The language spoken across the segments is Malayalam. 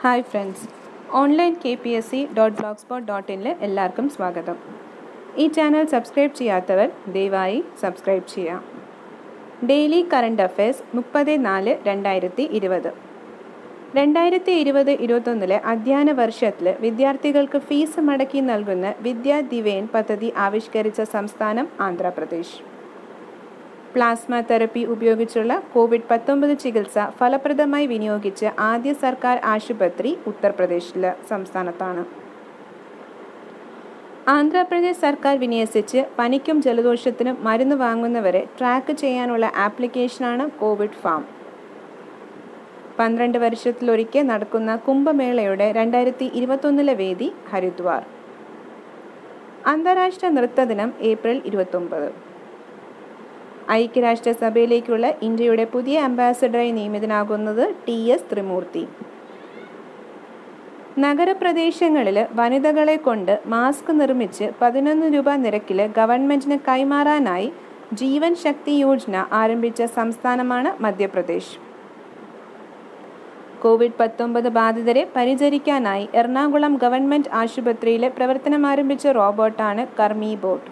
hi friends online K P S C dot blogspot dot ഇനിൽ എല്ലാവർക്കും സ്വാഗതം ഈ ചാനൽ സബ്സ്ക്രൈബ് ചെയ്യാത്തവർ ദയവായി സബ്സ്ക്രൈബ് ചെയ്യാം ഡെയിലി കറണ്ട് അഫയേഴ്സ് മുപ്പത് നാല് രണ്ടായിരത്തി ഇരുപത് രണ്ടായിരത്തി ഇരുപത് ഇരുപത്തൊന്നിലെ അധ്യയന വർഷത്തിൽ വിദ്യാർത്ഥികൾക്ക് ഫീസ് മടക്കി നൽകുന്ന വിദ്യാ ദിവേൻ പദ്ധതി ആവിഷ്കരിച്ച സംസ്ഥാനം ആന്ധ്രാപ്രദേശ് പ്ലാസ്മ തെറപ്പി ഉപയോഗിച്ചുള്ള കോവിഡ് പത്തൊമ്പത് ചികിത്സ ഫലപ്രദമായി വിനിയോഗിച്ച് ആദ്യ സർക്കാർ ആശുപത്രി ഉത്തർപ്രദേശിലെ സംസ്ഥാനത്താണ് ആന്ധ്രാപ്രദേശ് സർക്കാർ വിന്യസിച്ച് പനിക്കും ജലദോഷത്തിനും മരുന്ന് വാങ്ങുന്നവരെ ട്രാക്ക് ചെയ്യാനുള്ള ആപ്ലിക്കേഷനാണ് കോവിഡ് ഫാം പന്ത്രണ്ട് വർഷത്തിലൊരിക്കൽ നടക്കുന്ന കുംഭമേളയുടെ രണ്ടായിരത്തി ഇരുപത്തൊന്നിലെ വേദി ഹരിദ്വാർ അന്താരാഷ്ട്ര നൃത്തദിനം ഏപ്രിൽ ഇരുപത്തൊമ്പത് ഐക്യരാഷ്ട്രസഭയിലേക്കുള്ള ഇന്ത്യയുടെ പുതിയ അംബാസഡറായി നിയമിതനാകുന്നത് ടി എസ് ത്രിമൂർത്തി നഗരപ്രദേശങ്ങളിൽ വനിതകളെ കൊണ്ട് മാസ്ക് നിർമ്മിച്ച് പതിനൊന്ന് രൂപ നിരക്കിൽ ഗവൺമെന്റിന് കൈമാറാനായി ജീവൻ ശക്തി യോജന ആരംഭിച്ച സംസ്ഥാനമാണ് മധ്യപ്രദേശ് കോവിഡ് പത്തൊമ്പത് ബാധിതരെ പരിചരിക്കാനായി എറണാകുളം ഗവൺമെന്റ് ആശുപത്രിയിലെ പ്രവർത്തനമാരംഭിച്ച റോബോട്ടാണ് കർമ്മി ബോട്ട്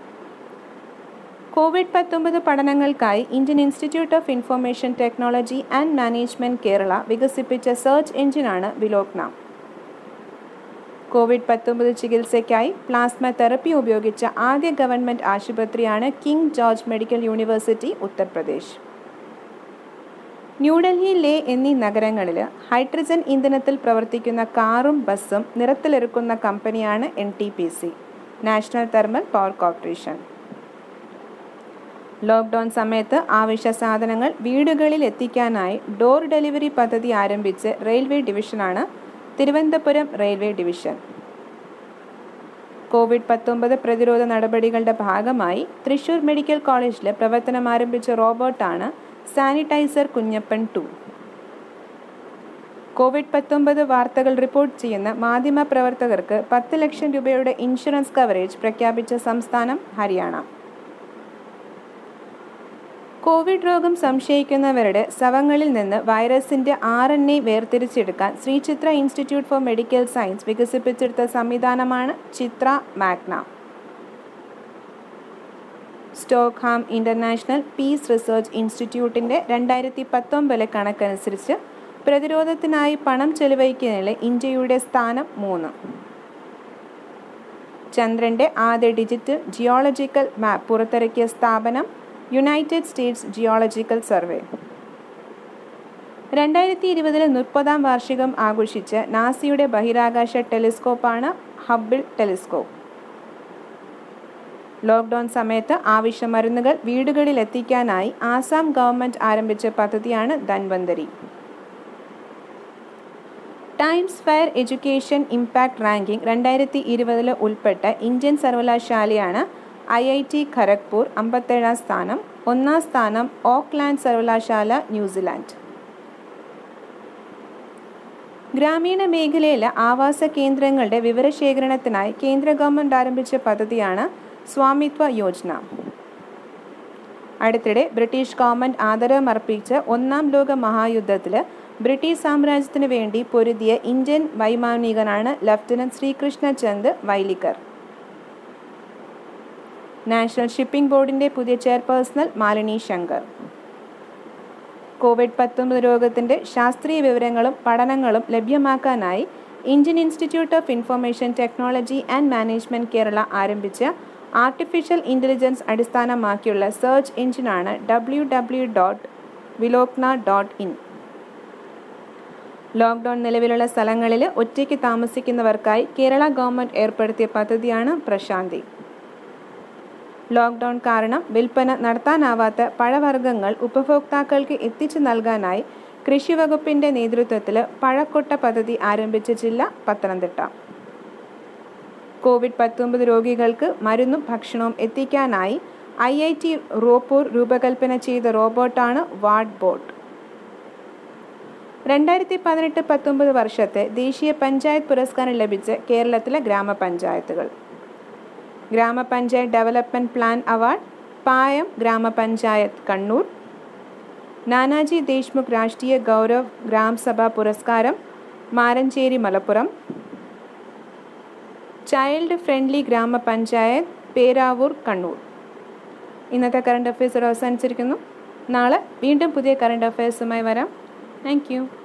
കോവിഡ് പത്തൊമ്പത് പഠനങ്ങൾക്കായി Indian institute of information technology and management Kerala വികസിപ്പിച്ച സെർച്ച് എഞ്ചിനാണ് വിലോക്ന കോവിഡ് പത്തൊമ്പത് ചികിത്സയ്ക്കായി പ്ലാസ്മ തെറപ്പി ഉപയോഗിച്ച ആദ്യ ഗവൺമെന്റ് ആശുപത്രിയാണ് King George medical university Uttar Pradesh New Delhi Leh എന്നീ നഗരങ്ങളിൽ ഹൈഡ്രജൻ ഇന്ധനത്തിൽ പ്രവർത്തിക്കുന്ന കാറും ബസ്സും നിറത്തിലിറക്കുന്ന കമ്പനിയാണ് N T P C national thermal power corporation lockdown സമയത്ത് ആവശ്യ സാധനങ്ങൾ വീടുകളിൽ എത്തിക്കാനായി ഡോർ ഡെലിവറി പദ്ധതി ആരംഭിച്ച് റെയിൽവേ ഡിവിഷനാണ് തിരുവനന്തപുരം റെയിൽവേ ഡിവിഷൻ കോവിഡ് പത്തൊമ്പത് പ്രതിരോധ നടപടികളുടെ ഭാഗമായി തൃശൂർ മെഡിക്കൽ കോളേജിൽ പ്രവർത്തനം ആരംഭിച്ച റോബോട്ടാണ് സാനിറ്റൈസർ കുഞ്ഞപ്പൻ ടു കോവിഡ് പത്തൊമ്പത് വാർത്തകൾ റിപ്പോർട്ട് ചെയ്യുന്ന മാധ്യമ പ്രവർത്തകർക്ക് പത്ത് ലക്ഷം രൂപയുടെ ഇൻഷുറൻസ് കവറേജ് പ്രഖ്യാപിച്ച സംസ്ഥാനം ഹരിയാന കോവിഡ് രോഗം സംശയിക്കുന്നവരുടെ ശവങ്ങളിൽ നിന്ന് വൈറസിന്റെ ആർ എൻ എ വേർതിരിച്ചെടുക്കാൻ Sree Chitra institute for medical science വികസിപ്പിച്ചെടുത്ത സംവിധാനമാണ് Chitra Magna Stockholm international peace research ഇൻസ്റ്റിറ്റ്യൂട്ടിന്റെ രണ്ടായിരത്തി പത്തൊമ്പതിലെ കണക്കനുസരിച്ച് പ്രതിരോധത്തിനായി പണം ചെലവഴിക്കുന്നതിൽ ഇന്ത്യയുടെ സ്ഥാനം മൂന്ന് ചന്ദ്രന്റെ ആദ്യ ഡിജിറ്റൽ ജിയോളജിക്കൽ മാപ്പ് പുറത്തിറക്കിയ സ്ഥാപനം യുണൈറ്റഡ് സ്റ്റേറ്റ്സ് ജിയോളജിക്കൽ സർവേ രണ്ടായിരത്തി ഇരുപതിലെ മുപ്പതാം വാർഷികം ആഘോഷിച്ച് നാസയുടെ ബഹിരാകാശ ടെലിസ്കോപ്പാണ് ഹബിൾ ടെലിസ്കോപ്പ് ലോക്ക്ഡൗൺ സമയത്ത് ആവശ്യ മരുന്നുകൾ വീടുകളിൽ എത്തിക്കാനായി ആസാം ഗവൺമെന്റ് ആരംഭിച്ച പദ്ധതിയാണ് Dhanvantari Times higher education impact ranking രണ്ടായിരത്തി ഇരുപതിൽ ഉൾപ്പെട്ട ഇന്ത്യൻ സർവകലാശാലയാണ് ഐ ഐ ടി ഖരഗ്പൂർ അമ്പത്തേഴാം സ്ഥാനം ഒന്നാം സ്ഥാനം ഓക്ലാൻഡ് സർവകലാശാല ന്യൂസിലാൻഡ് ഗ്രാമീണ മേഖലയിലെ ആവാസ കേന്ദ്രങ്ങളുടെ വിവരശേഖരണത്തിനായി കേന്ദ്ര ഗവൺമെന്റ് ആരംഭിച്ച പദ്ധതിയാണ് സ്വാമിത്വ യോജന അടുത്തിടെ ബ്രിട്ടീഷ് ഗവൺമെന്റ് ആദരമർപ്പിച്ച് ഒന്നാം ലോക മഹായുദ്ധത്തിൽ ബ്രിട്ടീഷ് സാമ്രാജ്യത്തിനു വേണ്ടി പൊരുതിയ ഇന്ത്യൻ വൈമാനികനാണ് lieutenant Sri Krishna Chand Welinkar national shipping ബോർഡിന്റെ പുതിയ ചെയർപേഴ്സണൽ മാലിനി ശങ്കർ കോവിഡ് പത്തൊമ്പത് രോഗത്തിന്റെ ശാസ്ത്രീയ വിവരങ്ങളും പഠനങ്ങളും ലഭ്യമാക്കാനായി Indian institute of information technology and management Kerala ആരംഭിച്ച ആർട്ടിഫിഷ്യൽ ഇൻ്റലിജൻസ് അടിസ്ഥാനമാക്കിയുള്ള സെർച്ച് എഞ്ചിനാണ് W W dot Vilokna dot in lockdown നിലവിലുള്ള സ്ഥലങ്ങളിൽ ഒറ്റയ്ക്ക് താമസിക്കുന്നവർക്കായി കേരള ഗവൺമെന്റ് ഏർപ്പെടുത്തിയ പദ്ധതിയാണ് പ്രശാന്തി ലോക്ക്ഡൗൺ കാരണം വിൽപ്പന നടത്താനാവാത്ത പഴവർഗ്ഗങ്ങൾ ഉപഭോക്താക്കൾക്ക് എത്തിച്ചു നൽകാനായി കൃഷി വകുപ്പിന്റെ നേതൃത്വത്തിൽ പഴക്കൊട്ട പദ്ധതി ആരംഭിച്ച ജില്ല പത്തനംതിട്ട കോവിഡ് പത്തൊമ്പത് രോഗികൾക്ക് മരുന്നും ഭക്ഷണവും എത്തിക്കാനായി ഐ ഐ ടി റോപ്പൂർ രൂപകൽപ്പന ചെയ്ത റോബോട്ടാണ് വാർഡ് ബോട്ട് രണ്ടായിരത്തി പതിനെട്ട് പത്തൊമ്പത് വർഷത്തെ ദേശീയ പഞ്ചായത്ത് പുരസ്കാരം ലഭിച്ച കേരളത്തിലെ ഗ്രാമപഞ്ചായത്തുകൾ ഗ്രാമപഞ്ചായത്ത് ഡെവലപ്മെന്റ് പ്ലാൻ അവാർഡ് പായം ഗ്രാമപഞ്ചായത്ത് കണ്ണൂർ നാനാജി ദേശ്മുഖ് രാഷ്ട്രീയ ഗൗരവ് ഗ്രാം സഭ പുരസ്കാരം മാരഞ്ചേരി മലപ്പുറം ചൈൽഡ് ഫ്രണ്ട്ലി ഗ്രാമപഞ്ചായത്ത് പേരാവൂർ കണ്ണൂർ ഇന്നത്തെ കറണ്ട് അഫയേഴ്സ് അവസാനിച്ചിരിക്കുന്നു നാളെ വീണ്ടും പുതിയ കറണ്ട് അഫയേഴ്സുമായി വരാം താങ്ക്